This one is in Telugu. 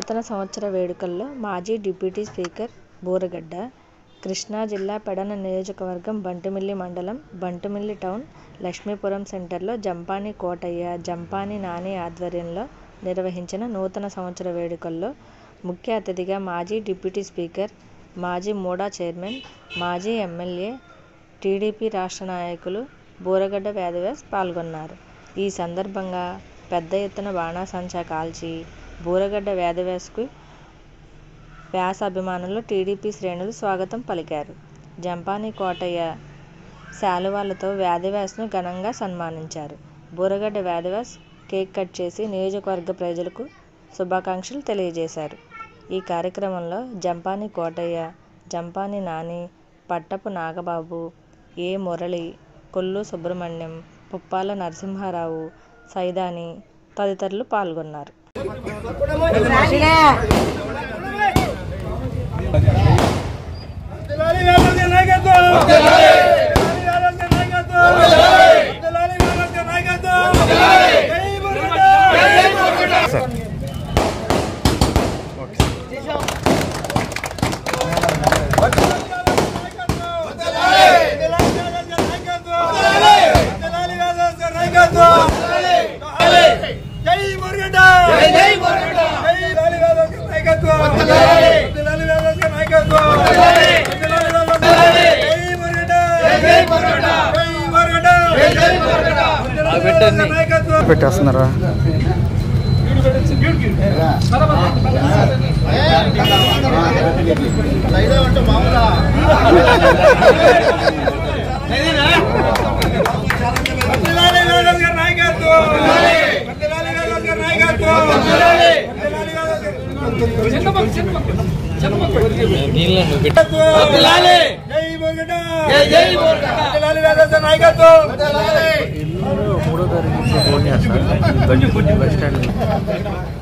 నూతన సంవత్సర వేడుకల్లో మాజీ డిప్యూటీ స్పీకర్ బూరగడ్డ, కృష్ణా జిల్లా పెడన నియోజకవర్గం బంటుమిల్లి మండలం బంటుమిల్లి టౌన్ లక్ష్మీపురం సెంటర్లో జంపాని కోటయ్య, జంపాని నాని ఆధ్వర్యంలో నిర్వహించిన నూతన సంవత్సర వేడుకల్లో ముఖ్య అతిథిగా మాజీ డిప్యూటీ స్పీకర్, మాజీ మూడా చైర్మన్, మాజీ ఎమ్మెల్యే, టీడీపీ రాష్ట్ర నాయకులు బూరగడ్డ వేదవ్యాస్ పాల్గొన్నారు. ఈ సందర్భంగా పెద్ద ఎత్తున బాణాసంచా కాల్చి బూరగడ్డ వేదవ్యాస్కు వ్యాస్ అభిమానులు, టీడీపీ శ్రేణులు స్వాగతం పలికారు. జంపాని కోటయ్య శాలువాలతో వేదవ్యాస్ను ఘనంగా సన్మానించారు. బూరగడ్డ వేదవ్యాస్ కేక్ కట్ చేసి నియోజకవర్గ ప్రజలకు శుభాకాంక్షలు తెలియజేశారు. ఈ కార్యక్రమంలో జంపాని కోటయ్య, జంపాని నాని, పట్టపు నాగబాబు, ఎ. మురళి, కొల్లు సుబ్రహ్మణ్యం, పుప్పాల నరసింహారావు, సైదాని తదితరులు పాల్గొన్నారు. వర్ధిల్లాలి వేదవ్యాస్ నాయకత్వం వర్ధిల్లాలి వేదవ్యాస్ నాయకత్వం వర్ధిల్లాలి వేదవ్యాస్ నాయకత్వం జై బుర్రగడ్డ జై బుర్రగడ్డ జై మురుగడ్డ జై మురుగడ్డ జై లాలి వేదవ్యాస్ నాయకత్వం వర్ధిల్లాలి వేదవ్యాస్ నాయకత్వం వర్ధిల్లాలి వేదవ్యాస్ జై మురుగడ్డ జై మురుగడ్డ జై మురుగడ్డ జై మురుగడ్డ పెట్టండి నాయకత్వం పెట్టేస్తున్నారా వర్ధిల్లాలి వేదవ్యాస్ గారి నాయకత్వం వర్ధిల్లాలి వేదవ్యాస్ గారి నాయకత్వం వర్ధిల్లాలి వర్ధిల్లాలి జై మురుగడ్డ జై జై మురుగడ్డ వర్ధిల్లాలి వేదవ్యాస్ గారి నాయకత్వం వర్ధిల్లాలి మూడో తారీఖు ఫోన్ చేస్తాను బస్ స్టాండ్